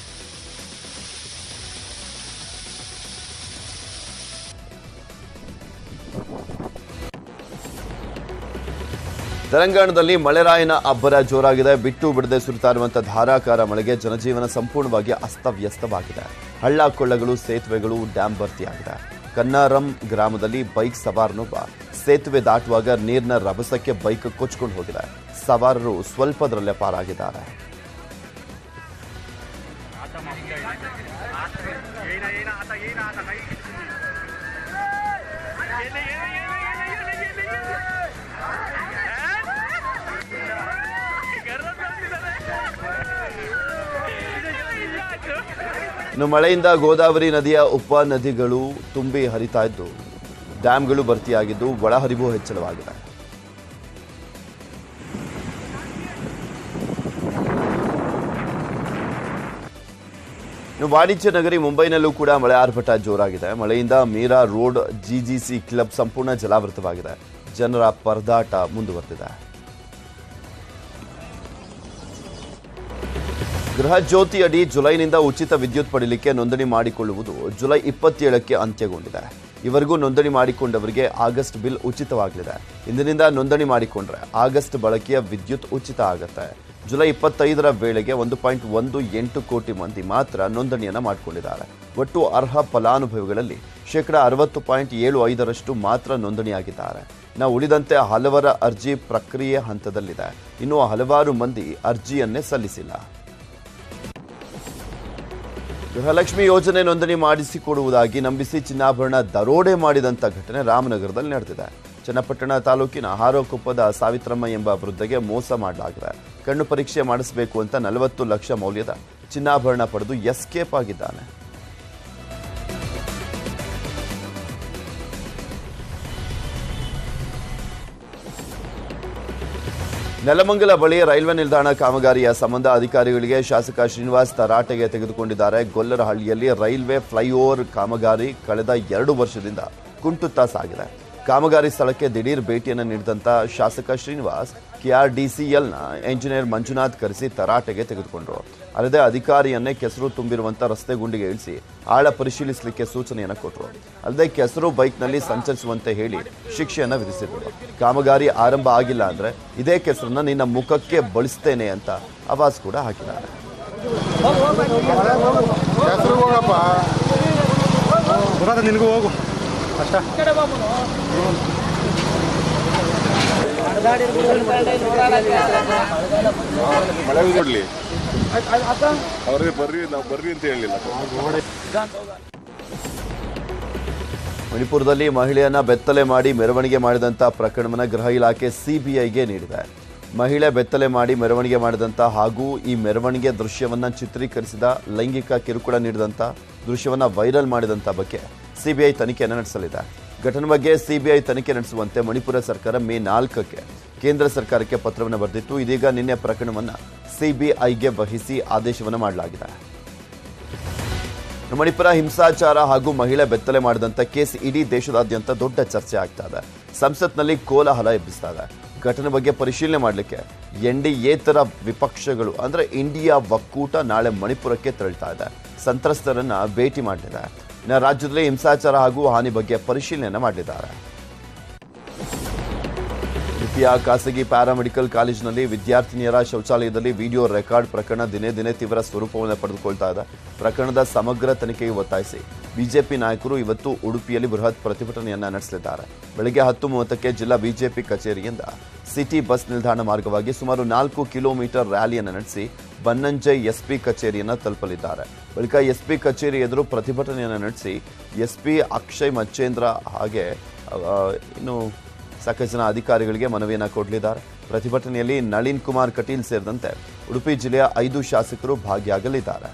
S1: ತೆಲಂಗಾಣದಲ್ಲಿ ಮಳೆರಾಯನ ಅಬ್ಬರ ಜೋರಾಗಿದೆ ಬಿಟ್ಟು ಬಿಡದೆ ಸುರಿತಾ ಇರುವಂತಹ ಧಾರಾಕಾರ ಮಳೆಗೆ ಜನಜೀವನ ಸಂಪೂರ್ಣವಾಗಿ ಅಸ್ತವ್ಯಸ್ತವಾಗಿದೆ ಹಳ್ಳ ಕೊಳ್ಳಗಳು ಸೇತುವೆಗಳು ಡ್ಯಾಂ ಭರ್ತಿಯಾಗಿದೆ ಕನ್ನಾರಂ ಗ್ರಾಮದಲ್ಲಿ ಬೈಕ್ ಸವಾರನೊಬ್ಬ ಸೇತುವೆ ದಾಟುವಾಗ ನೀರಿನ ರಭಸಕ್ಕೆ ಬೈಕ್ ಕೊಚ್ಕೊಂಡು ಹೋಗಿದೆ ಸವಾರರು ಸ್ವಲ್ಪದರಲ್ಲೇ ಪಾರಾಗಿದ್ದಾರೆ ಇನ್ನು ಮಳೆಯಿಂದ ಗೋದಾವರಿ ನದಿಯ ಉಪ ನದಿಗಳು ತುಂಬಿ ಹರಿತಾ ಇದ್ದು ಡ್ಯಾಂಗಳು ಭರ್ತಿಯಾಗಿದ್ದು ಒಳಹರಿವು ಹೆಚ್ಚಳವಾಗಿದೆ ಇನ್ನು ವಾಣಿಜ್ಯ ನಗರಿ ಮುಂಬೈನಲ್ಲೂ ಕೂಡ ಮಳೆ ಆರ್ಭಟ ಜೋರಾಗಿದೆ ಮಳೆಯಿಂದ ಮೀರಾ ರೋಡ್ ಜಿಜಿಸಿ ಕ್ಲಬ್ ಸಂಪೂರ್ಣ ಜಲಾವೃತವಾಗಿದೆ ಜನರ ಪರದಾಟ ಮುಂದುವರೆದಿದೆ ಗೃಹ ಜ್ಯೋತಿ ಅಡಿ ಜುಲೈನಿಂದ ಉಚಿತ ವಿದ್ಯುತ್ ಪಡೆಯಲಿಕ್ಕೆ ನೋಂದಣಿ ಮಾಡಿಕೊಳ್ಳುವುದು ಜುಲೈ ಇಪ್ಪತ್ತೇಳಕ್ಕೆ ಅಂತ್ಯಗೊಂಡಿದೆ ಇವರೆಗೂ ನೋಂದಣಿ ಮಾಡಿಕೊಂಡವರಿಗೆ ಆಗಸ್ಟ್ ಬಿಲ್ ಉಚಿತವಾಗಲಿದೆ ಇಂದಿನಿಂದ ನೋಂದಣಿ ಮಾಡಿಕೊಂಡ್ರೆ ಆಗಸ್ಟ್ ಬಳಕೆಯ ವಿದ್ಯುತ್ ಉಚಿತ ಆಗುತ್ತೆ ಜುಲೈ ಇಪ್ಪತ್ತೈದರ ವೇಳೆಗೆ ಒಂದು ಪಾಯಿಂಟ್ ಒಂದು ಎಂಟು ಕೋಟಿ ಮಂದಿ ಮಾತ್ರ ನೋಂದಣಿಯನ್ನು ಮಾಡಿಕೊಂಡಿದ್ದಾರೆ ಒಟ್ಟು ಅರ್ಹ ಫಲಾನುಭವಿಗಳಲ್ಲಿ ಶೇಕಡ ಅರವತ್ತು ಪಾಯಿಂಟ್ ಏಳು ಐದರಷ್ಟು ಮಾತ್ರ ನೋಂದಣಿಯಾಗಿದ್ದಾರೆ ನಾವು ಉಳಿದಂತೆ ಹಲವರ ಅರ್ಜಿ ಪ್ರಕ್ರಿಯೆ ಹಂತದಲ್ಲಿದೆ ಇನ್ನು ಹಲವಾರು ಮಂದಿ ಅರ್ಜಿಯನ್ನೇ ಸಲ್ಲಿಸಿಲ್ಲ ಗೃಹಲಕ್ಷ್ಮಿ ಯೋಜನೆ ನೋಂದಣಿ ಮಾಡಿಸಿಕೊಡುವುದಾಗಿ ನಂಬಿಸಿ ಚಿನ್ನಾಭರಣ ದರೋಡೆ ಮಾಡಿದಂಥ ಘಟನೆ ರಾಮನಗರದಲ್ಲಿ ನಡೆದಿದೆ ಚನ್ನಪಟ್ಟಣ ತಾಲೂಕಿನ ಹಾರೋಕೊಪ್ಪದ ಸಾವಿತ್ರಮ್ಮ ಎಂಬ ವೃದ್ಧೆಗೆ ಮೋಸ ಮಾಡಲಾಗಿದೆ ಕಣ್ಣು ಪರೀಕ್ಷೆ ಮಾಡಿಸಬೇಕು ಅಂತ ನಲವತ್ತು ಲಕ್ಷ ಮೌಲ್ಯದ ಚಿನ್ನಾಭರಣ ಪಡೆದು ಎಸ್ಕೇಪ್ ಆಗಿದ್ದಾನೆ ನೆಲಮಂಗಲ ಬಳಿ ರೈಲ್ವೆ ನಿಲ್ದಾಣ ಕಾಮಗಾರಿಯ ಸಂಬಂಧ ಅಧಿಕಾರಿಗಳಿಗೆ ಶಾಸಕ ಶ್ರೀನಿವಾಸ್ ತರಾಟೆಗೆ ತೆಗೆದುಕೊಂಡಿದ್ದಾರೆ ಗೊಲ್ಲರಹಳ್ಳಿಯಲ್ಲಿ ರೈಲ್ವೆ ಫ್ಲೈಓವರ್ ಕಾಮಗಾರಿ ಕಳೆದ ಎರಡು ವರ್ಷದಿಂದ ಕುಂಟುತ್ತಾ ಸಾಗಿದೆ ಕಾಮಗಾರಿ ಸ್ಥಳಕ್ಕೆ ದಿಢೀರ್ ಭೇಟಿಯನ್ನು ನೀಡಿದಂಥ ಶಾಸಕ ಶ್ರೀನಿವಾಸ್ ಕೆಆರ್ಡಿಸಿಎಲ್ನ ಎಂಜಿನಿಯರ್ ಮಂಜುನಾಥ್ ಕರೆಸಿ ತರಾಟೆಗೆ ತೆಗೆದುಕೊಂಡರು ಅಲ್ಲದೆ ಅಧಿಕಾರಿಯನ್ನೇ ಕೆಸರು ತುಂಬಿರುವಂಥ ರಸ್ತೆ ಗುಂಡಿಗೆ ಇಳಿಸಿ ಆಳ ಪರಿಶೀಲಿಸಲಿಕ್ಕೆ ಸೂಚನೆಯನ್ನು ಕೊಟ್ಟರು ಅಲ್ಲದೆ ಕೆಸರು ಬೈಕ್ನಲ್ಲಿ ಸಂಚರಿಸುವಂತೆ ಹೇಳಿ ಶಿಕ್ಷೆಯನ್ನು ವಿಧಿಸಿದರು ಕಾಮಗಾರಿ ಆರಂಭ ಆಗಿಲ್ಲ ಅಂದ್ರೆ ಇದೇ ಕೆಸರನ್ನ ನಿನ್ನ ಮುಖಕ್ಕೆ ಬಳಸ್ತೇನೆ ಅಂತ ಆವಾಜ್ ಕೂಡ ಹಾಕಿದ್ದಾರೆ
S9: ನಿನಗೂ ಹೋಗು ಅಷ್ಟ
S3: ಮಳೆ ಕೊಡ್ಲಿ ಅವ್ರಿಗೆ ಬರ್ರಿ ನಾವು ಬರ್ರಿ ಅಂತ ಹೇಳಿಲ್ಲ
S1: ಮಣಿಪುರದಲ್ಲಿ ಮಹಿಳೆಯನ್ನ ಬೆತ್ತಲೆ ಮಾಡಿ ಮೆರವಣಿಗೆ ಮಾಡಿದಂಥ ಪ್ರಕರಣವನ್ನು ಗೃಹ ಇಲಾಖೆ ಸಿಬಿಐಗೆ ನೀಡಿದೆ ಮಹಿಳೆ ಬೆತ್ತಲೆ ಮಾಡಿ ಮೆರವಣಿಗೆ ಮಾಡಿದಂಥ ಹಾಗೂ ಈ ಮೆರವಣಿಗೆ ದೃಶ್ಯವನ್ನ ಚಿತ್ರೀಕರಿಸಿದ ಲೈಂಗಿಕ ಕಿರುಕುಳ ನೀಡಿದಂಥ ದೃಶ್ಯವನ್ನ ವೈರಲ್ ಮಾಡಿದಂಥ ಬಗ್ಗೆ ಸಿಬಿಐ ತನಿಖೆಯನ್ನು ನಡೆಸಲಿದೆ ಘಟನೆ ಬಗ್ಗೆ ಸಿಬಿಐ ತನಿಖೆ ನಡೆಸುವಂತೆ ಮಣಿಪುರ ಸರ್ಕಾರ ಮೇ ನಾಲ್ಕಕ್ಕೆ ಕೇಂದ್ರ ಸರ್ಕಾರಕ್ಕೆ ಪತ್ರವನ್ನು ಬರೆದಿತ್ತು ಇದೀಗ ನಿನ್ನೆ ಪ್ರಕರಣವನ್ನು ಸಿಬಿಐಗೆ ವಹಿಸಿ ಆದೇಶವನ್ನು ಮಾಡಲಾಗಿದೆ ಮಣಿಪುರ ಹಿಂಸಾಚಾರ ಹಾಗೂ ಮಹಿಳೆ ಬೆತ್ತಲೆ ಮಾಡಿದಂಥ ಕೇಸ್ ಇಡೀ ದೇಶದಾದ್ಯಂತ ದೊಡ್ಡ ಚರ್ಚೆ ಆಗ್ತಾ ಇದೆ ಸಂಸತ್ನಲ್ಲಿ ಕೋಲಾಹಲ ಎಬ್ಬಿಸ್ತಾ ಇದೆ ಘಟನೆ ಬಗ್ಗೆ ಪರಿಶೀಲನೆ ಮಾಡಲಿಕ್ಕೆ ಎನ್ಡಿಎತರ ವಿಪಕ್ಷಗಳು ಅಂದ್ರೆ ಇಂಡಿಯಾ ಒಕ್ಕೂಟ ನಾಳೆ ಮಣಿಪುರಕ್ಕೆ ತೆರಳ್ತಾ ಇದೆ ಸಂತ್ರಸ್ತರನ್ನ ಭೇಟಿ ಮಾಡಲಿದೆ ಇನ್ನು ರಾಜ್ಯದಲ್ಲಿ ಹಿಂಸಾಚಾರ ಹಾಗೂ ಹಾನಿ ಬಗ್ಗೆ ಪರಿಶೀಲನೆ ಮಾಡಲಿದ್ದಾರೆ ಉಡುಪಿಯ ಖಾಸಗಿ ಪ್ಯಾರಾಮೆಡಿಕಲ್ ಕಾಲೇಜಿನಲ್ಲಿ ವಿದ್ಯಾರ್ಥಿನಿಯರ ಶೌಚಾಲಯದಲ್ಲಿ ವಿಡಿಯೋ ರೆಕಾರ್ಡ್ ಪ್ರಕರಣ ದಿನೇ ದಿನೇ ತೀವ್ರ ಸ್ವರೂಪವನ್ನು ಪಡೆದುಕೊಳ್ತಾ ಇದೆ ಪ್ರಕರಣದ ಸಮಗ್ರ ತನಿಖೆಗೆ ಒತ್ತಾಯಿಸಿ ಬಿಜೆಪಿ ನಾಯಕರು ಇವತ್ತು ಉಡುಪಿಯಲ್ಲಿ ಬೃಹತ್ ಪ್ರತಿಭಟನೆಯನ್ನ ನಡೆಸಲಿದ್ದಾರೆ ಬೆಳಗ್ಗೆ ಹತ್ತು ಮೂವತ್ತಕ್ಕೆ ಜಿಲ್ಲಾ ಬಿಜೆಪಿ ಕಚೇರಿಯಿಂದ ಸಿಟಿ ಬಸ್ ನಿಲ್ದಾಣ ಮಾರ್ಗವಾಗಿ ಸುಮಾರು ನಾಲ್ಕು ಕಿಲೋಮೀಟರ್ ರ್ಯಾಲಿಯನ್ನು ನಡೆಸಿ ಬನ್ನಂಜೈ ಎಸ್ಪಿ ಕಚೇರಿಯನ್ನು ತಲುಪಲಿದ್ದಾರೆ ಬಳಿಕ ಎಸ್ಪಿ ಕಚೇರಿ ಎದುರು ಪ್ರತಿಭಟನೆಯನ್ನು ನಡೆಸಿ ಎಸ್ಪಿ ಅಕ್ಷಯ್ ಮಚ್ಚೇಂದ್ರ ಹಾಗೆ ಆ, ಇನ್ನು ಸಾಕಷ್ಟು ಜನ ಅಧಿಕಾರಿಗಳಿಗೆ ಮನವಿಯನ್ನು ಕೊಡಲಿದ್ದಾರೆ ಪ್ರತಿಭಟನೆಯಲ್ಲಿ ನಳಿನ್ ಕುಮಾರ್ ಕಟೀಲ್ ಸೇರಿದಂತೆ ಉಡುಪಿ ಜಿಲ್ಲೆಯ ಐದು ಶಾಸಕರು ಭಾಗಿಯಾಗಲಿದ್ದಾರೆ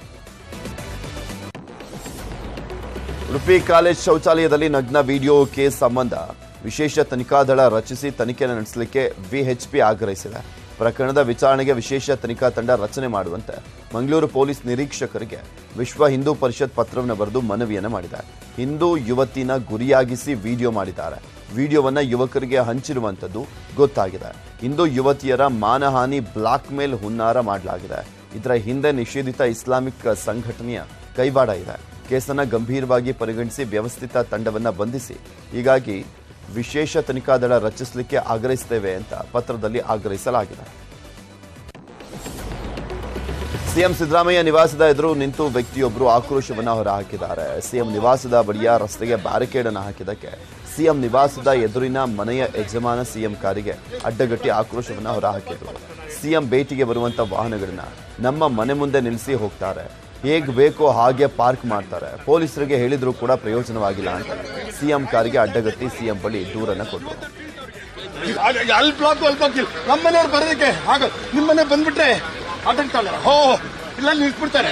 S1: ಉಡುಪಿ ಕಾಲೇಜ್ ಶೌಚಾಲಯದಲ್ಲಿ ನಗ್ನ ವಿಡಿಯೋ ಕೇಸ್ ಸಂಬಂಧ ವಿಶೇಷ ತನಿಖಾ ದಳ ರಚಿಸಿ ತನಿಖೆಯನ್ನು ನಡೆಸಲಿಕ್ಕೆ ವಿಎಚ್ಪಿ ಆಗ್ರಹಿಸಿದೆ ಪ್ರಕರಣದ ವಿಚಾರಣೆಗೆ ವಿಶೇಷ ತನಿಖಾ ತಂಡ ರಚನೆ ಮಾಡುವಂತೆ ಮಂಗಳೂರು ಪೊಲೀಸ್ ನಿರೀಕ್ಷಕರಿಗೆ ವಿಶ್ವ ಹಿಂದೂ ಪರಿಷತ್ ಪತ್ರವನ್ನು ಬರೆದು ಮನವಿಯನ್ನು ಮಾಡಿದೆ ಹಿಂದೂ ಯುವತಿನ ಗುರಿಯಾಗಿಸಿ ವಿಡಿಯೋ ಮಾಡಿದ್ದಾರೆ ವಿಡಿಯೋವನ್ನ ಯುವಕರಿಗೆ ಹಂಚಿರುವಂಥದ್ದು ಗೊತ್ತಾಗಿದೆ ಹಿಂದೂ ಯುವತಿಯರ ಮಾನಹಾನಿ ಬ್ಲಾಕ್ ಮೇಲ್ ಹುನ್ನಾರ ಮಾಡಲಾಗಿದೆ ಇದರ ಹಿಂದೆ ನಿಷೇಧಿತ ಇಸ್ಲಾಮಿಕ್ ಸಂಘಟನೆಯ ಕೈವಾಡ ಇದೆ ಕೇಸನ್ನ ಗಂಭೀರವಾಗಿ ಪರಿಗಣಿಸಿ ವ್ಯವಸ್ಥಿತ ತಂಡವನ್ನ ಬಂಧಿಸಿ ಹೀಗಾಗಿ ವಿಶೇಷ ತನಿಖಾ ದಳ ರಚಿಸಲಿಕ್ಕೆ ಆಗ್ರಹಿಸ್ತೇವೆ ಅಂತ ಪತ್ರದಲ್ಲಿ ಆಗ್ರಹಿಸಲಾಗಿದೆ ಸಿಎಂ ಸಿದ್ದರಾಮಯ್ಯ ನಿವಾಸದ ಎದುರು ನಿಂತು ವ್ಯಕ್ತಿಯೊಬ್ಬರು ಆಕ್ರೋಶವನ್ನ ಹೊರಹಾಕಿದ್ದಾರೆ ಸಿಎಂ ನಿವಾಸದ ಬಳಿಯ ರಸ್ತೆಗೆ ಬ್ಯಾರಿಕೇಡ್ ಅನ್ನು ಹಾಕಿದ್ದಕ್ಕೆ ಸಿಎಂ ನಿವಾಸದ ಎದುರಿನ ಮನೆಯ ಯಜಮಾನ ಸಿಎಂ ಕಾರಿಗೆ ಅಡ್ಡಗಟ್ಟಿ ಆಕ್ರೋಶವನ್ನ ಹೊರಹಾಕಿದ್ರು ಸಿಎಂ ಭೇಟಿಗೆ ಬರುವಂತ ವಾಹನಗಳನ್ನ ನಮ್ಮ ಮನೆ ಮುಂದೆ ನಿಲ್ಲಿಸಿ ಹೋಗ್ತಾರೆ ಹೇಗ್ ಬೇಕೋ ಹಾಗೆ ಪಾರ್ಕ್ ಮಾಡ್ತಾರೆ ಪೊಲೀಸರಿಗೆ ಹೇಳಿದ್ರು ಕೂಡ ಪ್ರಯೋಜನವಾಗಿಲ್ಲ ಅಂತ ಸಿಎಂ ಕಾರಿಗೆ ಅಡ್ಡಗಟ್ಟಿ ಸಿಎಂ ಬಳಿ ದೂರನ್ನ ಕೊಟ್ಟರು
S10: ಅಲ್ಲಿ ಬ್ಲಾಕ್ ಅಲ್ಲಿ ಬ್ಲಾಕ್ ಇಲ್ಲ ನಮ್ಮ ಮನೆಯವ್ರು ಬರೋದಕ್ಕೆ ಆಗ ನಿಮ್ಮ ಮನೆ ಬಂದ್ಬಿಟ್ರೆ ಆಟಂಕಲ್ಲ ಹೋ ಇಲ್ಲ ನಿಲ್ಸ್ಬಿಡ್ತಾರೆ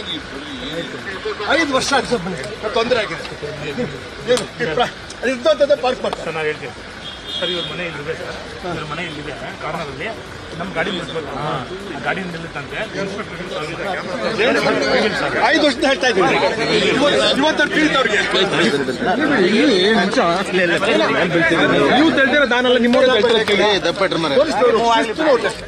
S10: ಐದು ವರ್ಷ ಆಯ್ತು ಸರ್ ಬನ್ನಿ ತೊಂದರೆ ಆಗಿದೆ ಏನು ಅದು ಇದ್ದೋಂಥದ್ದೇ ಪಾರ್ಕ್ ಮಾಡ್ತಾರೆ
S11: ನಾನು ಹೇಳ್ತೀನಿ ಸರ್ ಇವ್ರ ಮನೆ ಇಲ್ಲಿದೆ ಸರ್ ಇವ್ರ ಮನೆ ಇಲ್ಲಿದೆ ಕಾರ್ನರಲ್ಲಿ ನಮ್ಮ ಗಾಡಿ ನಿಲ್ಲಿಸ್ಬೇಕು ಆ ಗಾಡಿ ನಿಲ್ಲುತ್ತಂತೆ ಇನ್ಸ್ಪೆಕ್ಟರ್
S10: ಐದು ವರ್ಷದ ಹೇಳ್ತಾ ಇದ್ದೀನಿ ಇವತ್ತು ಬೀಳ್ತವ್ರಿಗೆ ನೀವು ತಿಳಿದಿರೋ ನಾನಲ್ಲ ನಿಮ್ಮ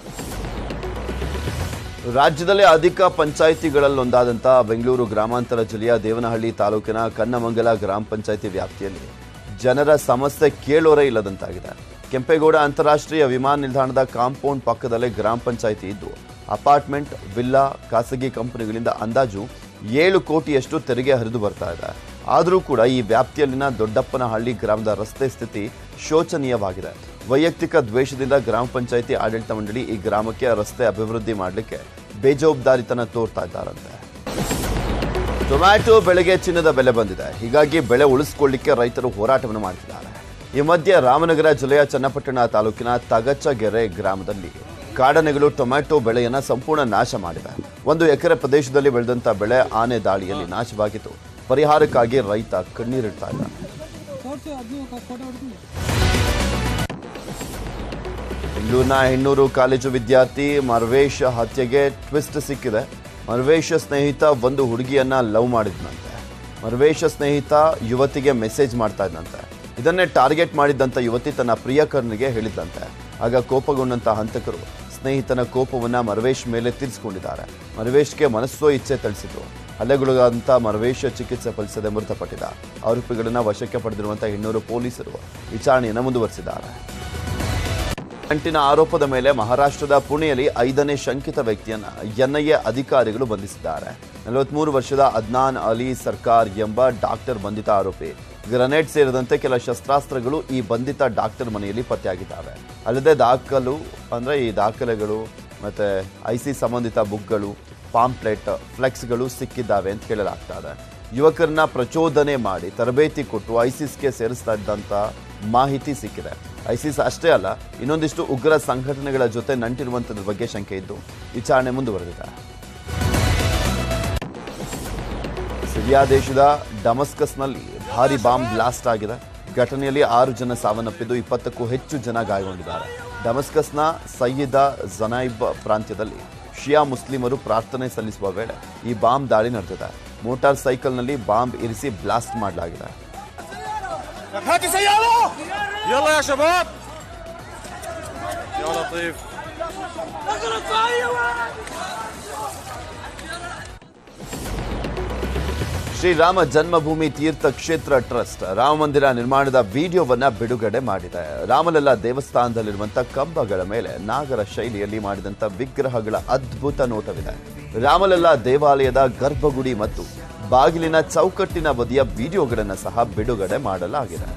S1: ರಾಜ್ಯದಲ್ಲೇ ಅಧಿಕ ಪಂಚಾಯಿತಿಗಳಲ್ಲೊಂದಾದಂಥ ಬೆಂಗಳೂರು ಗ್ರಾಮಾಂತರ ಜಿಲ್ಲೆಯ ದೇವನಹಳ್ಳಿ ತಾಲೂಕಿನ ಕನ್ನಮಂಗಲ ಗ್ರಾಮ ಪಂಚಾಯಿತಿ ವ್ಯಾಪ್ತಿಯಲ್ಲಿ ಜನರ ಸಮಸ್ಯೆ ಕೇಳೋರೇ ಇಲ್ಲದಂತಾಗಿದೆ ಕೆಂಪೇಗೌಡ ಅಂತಾರಾಷ್ಟ್ರೀಯ ವಿಮಾನ ನಿಲ್ದಾಣದ ಕಾಂಪೌಂಡ್ ಪಕ್ಕದಲ್ಲೇ ಗ್ರಾಮ ಪಂಚಾಯಿತಿ ಇದ್ದು ಅಪಾರ್ಟ್ಮೆಂಟ್ ವಿಲ್ಲಾ ಖಾಸಗಿ ಕಂಪನಿಗಳಿಂದ ಅಂದಾಜು ಏಳು ಕೋಟಿಯಷ್ಟು ತೆರಿಗೆ ಹರಿದು ಬರ್ತಾ ಇದೆ ಆದರೂ ಕೂಡ ಈ ವ್ಯಾಪ್ತಿಯಲ್ಲಿನ ದೊಡ್ಡಪ್ಪನಹಳ್ಳಿ ಗ್ರಾಮದ ರಸ್ತೆ ಸ್ಥಿತಿ ಶೋಚನೀಯವಾಗಿದೆ ವೈಯಕ್ತಿಕ ದ್ವೇಷದಿಂದ ಗ್ರಾಮ ಪಂಚಾಯಿತಿ ಆಡಳಿತ ಮಂಡಳಿ ಈ ಗ್ರಾಮಕ್ಕೆ ರಸ್ತೆ ಅಭಿವೃದ್ಧಿ ಮಾಡಲಿಕ್ಕೆ ಬೇಜವಾಬ್ದಾರಿತನ ತೋರ್ತಾ ಇದ್ದಾರಂತೆ ಟೊಮ್ಯಾಟೊ ಬೆಳೆಗೆ ಚಿನ್ನದ ಬೆಲೆ ಬಂದಿದೆ ಹೀಗಾಗಿ ಬೆಳೆ ಉಳಿಸಿಕೊಳ್ಳಿಕ್ಕೆ ರೈತರು ಹೋರಾಟವನ್ನು ಮಾಡ್ತಿದ್ದಾರೆ ಈ ಮಧ್ಯೆ ರಾಮನಗರ ಜಿಲ್ಲೆಯ ಚನ್ನಪಟ್ಟಣ ತಾಲೂಕಿನ ತಗಚಗೆರೆ ಗ್ರಾಮದಲ್ಲಿ ಕಾಡನೆಗಳು ಟೊಮ್ಯಾಟೊ ಬೆಳೆಯನ್ನ ಸಂಪೂರ್ಣ ನಾಶ ಮಾಡಿದೆ ಒಂದು ಎಕರೆ ಪ್ರದೇಶದಲ್ಲಿ ಬೆಳೆದಂತ ಬೆಳೆ ಆನೆ ದಾಳಿಯಲ್ಲಿ ನಾಶವಾಗಿತ್ತು ಪರಿಹಾರಕ್ಕಾಗಿ ರೈತ ಕಣ್ಣೀರಿಡ್ತಾ ಇದ್ದಾರೆ ಬೆಂಗಳೂರಿನ ಹೆಣ್ಣೂರು ಕಾಲೇಜು ವಿದ್ಯಾರ್ಥಿ ಮರ್ವೇಶ್ ಹತ್ಯೆಗೆ ಟ್ವಿಸ್ಟ್ ಸಿಕ್ಕಿದೆ ಮರ್ವೇಶ ಸ್ನೇಹಿತ ಒಂದು ಹುಡುಗಿಯನ್ನ ಲವ್ ಮಾಡಿದ್ನಂತೆ ಮರ್ವೇಶ ಸ್ನೇಹಿತ ಯುವತಿಗೆ ಮೆಸೇಜ್ ಮಾಡ್ತಾ ಇದ್ದಂತೆ ಇದನ್ನೇ ಟಾರ್ಗೆಟ್ ಮಾಡಿದ್ದಂತ ಯುವತಿ ತನ್ನ ಪ್ರಿಯಕರನಿಗೆ ಹೇಳಿದ್ದಂತೆ ಆಗ ಕೋಪಗೊಂಡಂತ ಹಂತಕರು ಸ್ನೇಹಿತನ ಕೋಪವನ್ನ ಮರ್ವೇಶ್ ಮೇಲೆ ತೀರಿಸಿಕೊಂಡಿದ್ದಾರೆ ಮರ್ವೇಶ್ಗೆ ಮನಸ್ಸೋ ಇಚ್ಛೆ ತಿಳಿಸಿದ್ರು ಹಲ್ಲೆಗೊಳಗಾದಂಥ ಮರ್ವೇಶ ಚಿಕಿತ್ಸೆ ಫಲಿಸದೆ ಮೃತಪಟ್ಟಿದ್ದ ಆರೋಪಿಗಳನ್ನ ವಶಕ್ಕೆ ಪಡೆದಿರುವಂತಹ ಹೆಣ್ಣೂರು ಪೊಲೀಸರು ವಿಚಾರಣೆಯನ್ನು ಮುಂದುವರೆಸಿದ್ದಾರೆ ಗಂಟಿನ ಆರೋಪದ ಮೇಲೆ ಮಹಾರಾಷ್ಟ್ರದ ಪುಣೆಯಲ್ಲಿ ಐದನೇ ಶಂಕಿತ ವ್ಯಕ್ತಿಯನ್ನ ಎನ್ಐಎ ಅಧಿಕಾರಿಗಳು ಬಂಧಿಸಿದ್ದಾರೆ ನಲವತ್ಮೂರು ವರ್ಷದ ಅದ್ನಾನ್ ಅಲಿ ಸರ್ಕಾರ್ ಎಂಬ ಡಾಕ್ಟರ್ ಬಂಧಿತ ಆರೋಪಿ ಗ್ರನೇಡ್ ಸೇರಿದಂತೆ ಕೆಲ ಶಸ್ತ್ರಾಸ್ತ್ರಗಳು ಈ ಬಂಧಿತ ಡಾಕ್ಟರ್ ಮನೆಯಲ್ಲಿ ಪತ್ತೆಯಾಗಿದ್ದಾವೆ ಅಲ್ಲದೆ ದಾಖಲು ಅಂದ್ರೆ ಈ ದಾಖಲೆಗಳು ಮತ್ತೆ ಐಸಿ ಸಂಬಂಧಿತ ಬುಕ್ಗಳು ಪಾಂಪ್ಲೆಟ್ ಫ್ಲೆಕ್ಸ್ಗಳು ಸಿಕ್ಕಿದ್ದಾವೆ ಅಂತ ಹೇಳಲಾಗ್ತಾ ಇದೆ ಯುವಕರನ್ನ ಪ್ರಚೋದನೆ ಮಾಡಿ ತರಬೇತಿ ಕೊಟ್ಟು ಐಸಿಸ್ಗೆ ಸೇರಿಸ್ತಾ ಇದ್ದಂತ ಮಾಹಿತಿ ಸಿಕ್ಕಿದೆ ಐಸಿಸ್ ಅಷ್ಟೇ ಅಲ್ಲ ಇನ್ನೊಂದಿಷ್ಟು ಉಗ್ರ ಸಂಘಟನೆಗಳ ಜೊತೆ ನಂಟಿರುವಂತದ್ರ ಬಗ್ಗೆ ಶಂಕೆ ಇದ್ದು ವಿಚಾರಣೆ ಮುಂದುವರೆದಿದೆ ಸಿರಿಯಾ ದೇಶದ ಡಮಸ್ಕಸ್ನಲ್ಲಿ ಭಾರಿ ಬಾಂಬ್ ಬ್ಲಾಸ್ಟ್ ಆಗಿದೆ ಘಟನೆಯಲ್ಲಿ ಆರು ಜನ ಸಾವನ್ನಪ್ಪಿದ್ದು ಇಪ್ಪತ್ತಕ್ಕೂ ಹೆಚ್ಚು ಜನ ಗಾಯಗೊಂಡಿದ್ದಾರೆ ಡಮಸ್ಕಸ್ನ ಸಯ್ಯಿದ ಜನೈಬ್ ಪ್ರಾಂತ್ಯದಲ್ಲಿ ಶಿಯಾ ಮುಸ್ಲಿಮರು ಪ್ರಾರ್ಥನೆ ಸಲ್ಲಿಸುವ ವೇಳೆ ಈ ಬಾಂಬ್ ದಾಳಿ ನಡೆದಿದೆ ಮೋಟಾರ್ ಸೈಕಲ್ನಲ್ಲಿ ಬಾಂಬ್ ಇರಿಸಿ ಬ್ಲಾಸ್ಟ್ ಮಾಡಲಾಗಿದೆ
S10: يلا يا شباب
S9: يا لطيف
S1: ಶ್ರೀರಾಮ ಜನ್ಮಭೂಮಿ ತೀರ್ಥ ಕ್ಷೇತ್ರ ಟ್ರಸ್ಟ್ ರಾಮ ಮಂದಿರ ನಿರ್ಮಾಣದ ವಿಡಿಯೋವನ್ನ ಬಿಡುಗಡೆ ಮಾಡಿದೆ ರಾಮಲಲ್ಲ ದೇವಸ್ಥಾನದಲ್ಲಿರುವಂತ ಕಂಬಗಳ ಮೇಲೆ ನಾಗರ ಶೈಲಿಯಲ್ಲಿ ಮಾಡಿದಂತ ವಿಗ್ರಹಗಳ ಅದ್ಭುತ ನೋಟವಿದೆ ರಾಮಲಲ್ಲ ದೇವಾಲಯದ ಗರ್ಭಗುಡಿ ಮತ್ತು ಬಾಗಿಲಿನ ಚೌಕಟ್ಟಿನ ಬದಿಯ ವಿಡಿಯೋಗಳನ್ನು ಸಹ ಬಿಡುಗಡೆ ಮಾಡಲಾಗಿದೆ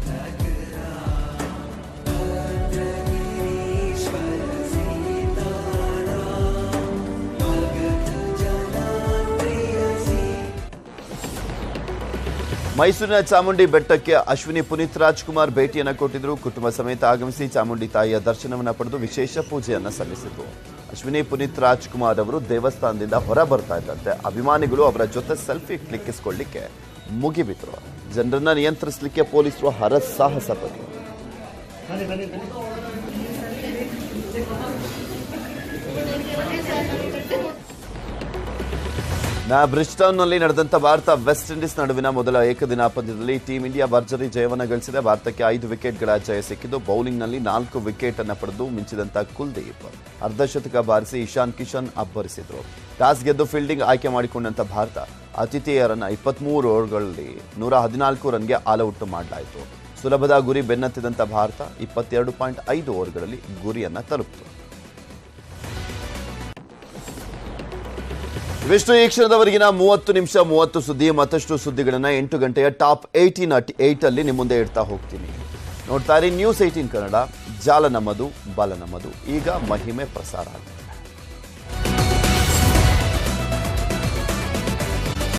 S1: ಮೈಸೂರಿನ ಚಾಮುಂಡಿ ಬೆಟ್ಟಕ್ಕೆ ಅಶ್ವಿನಿ ಪುನೀತ್ ರಾಜ್ಕುಮಾರ್ ಭೇಟಿಯನ್ನ ಕೊಟ್ಟಿದ್ರು ಕುಟುಂಬ ಸಮೇತ ಆಗಮಿಸಿ ಚಾಮುಂಡಿ ತಾಯಿಯ ದರ್ಶನವನ್ನ ಪಡೆದು ವಿಶೇಷ ಪೂಜೆಯನ್ನ ಸಲ್ಲಿಸಿದ್ರು ಅಶ್ವಿನಿ ಪುನೀತ್ ರಾಜ್ಕುಮಾರ್ ಅವರು ದೇವಸ್ಥಾನದಿಂದ ಹೊರ ಬರ್ತಾ ಇದ್ದಂತೆ ಅಭಿಮಾನಿಗಳು ಅವರ ಜೊತೆ ಸೆಲ್ಫಿ ಕ್ಲಿಕ್ಕಿಸ್ಕೊಳ್ಳಿಕ್ಕೆ ಮುಗಿಬಿದ್ರು ಜನರನ್ನ ನಿಯಂತ್ರಿಸಲಿಕ್ಕೆ ಪೊಲೀಸರು ಹರಸಾಹಸ ಪಟ್ಟರು ನಾ ಬ್ರಿಸ್ಟೌನ್ನಲ್ಲಿ ನಡೆದಂತ ಭಾರತ ವೆಸ್ಟ್ ಇಂಡೀಸ್ ನಡುವಿನ ಮೊದಲ ಏಕದಿನ ಪಂದ್ಯದಲ್ಲಿ ಟೀಂ ಇಂಡಿಯಾ ಭರ್ಜರಿ ಜಯವನ್ನ ಗಳಿಸಿದೆ ಭಾರತಕ್ಕೆ ಐದು ವಿಕೆಟ್ಗಳ ಜಯ ಸಿಕ್ಕಿದ್ದು ಬೌಲಿಂಗ್ನಲ್ಲಿ ನಾಲ್ಕು ವಿಕೆಟ್ ಅನ್ನ ಪಡೆದು ಮಿಂಚಿದಂತ ಕುಲ್ದೀಪ್ ಅರ್ಧಶತಕ ಬಾರಿಸಿ ಇಶಾನ್ ಕಿಶನ್ ಅಬ್ಬರಿಸಿದ್ರು ಟಾಸ್ ಗೆದ್ದು ಫೀಲ್ಡಿಂಗ್ ಆಯ್ಕೆ ಮಾಡಿಕೊಂಡಂತ ಭಾರತ ಆತಿಥೇಯರನ್ನ ಇಪ್ಪತ್ಮೂರು ಓವರ್ಗಳಲ್ಲಿ ನೂರ ಹದಿನಾಲ್ಕು ರನ್ಗೆ ಆಲೌಟ್ ಮಾಡಲಾಯಿತು ಸುಲಭದ ಗುರಿ ಬೆನ್ನತ್ತಿದಂತ ಭಾರತ ಇಪ್ಪತ್ತೆರಡು ಪಾಯಿಂಟ್ ಐದು ಓವರ್ಗಳಲ್ಲಿ ಗುರಿಯನ್ನ ತಲುಪಿತು ಇವಿಷ್ಟು ಈ ಕ್ಷಣದವರೆಗಿನ ಮೂವತ್ತು ನಿಮಿಷ ಮೂವತ್ತು ಸುದ್ದಿ ಮತ್ತಷ್ಟು ಸುದ್ದಿಗಳನ್ನ ಎಂಟು ಗಂಟೆಯ ಟಾಪ್ ಏಯ್ಟೀನ್ ಅಟ್ ಏಯ್ಟ್ ಅಲ್ಲಿ ನಿಮ್ಮ ಮುಂದೆ ಇಡ್ತಾ ಹೋಗ್ತೀನಿ ನೋಡ್ತಾ ಇರಿ ನ್ಯೂಸ್ ಏಯ್ಟೀನ್ ಕನ್ನಡ ಜಾಲ ನಮ್ಮದು ಬಲ ನಮ್ಮದು ಈಗ ಮಹಿಮೆ ಪ್ರಸಾರ ಆಗುತ್ತೆ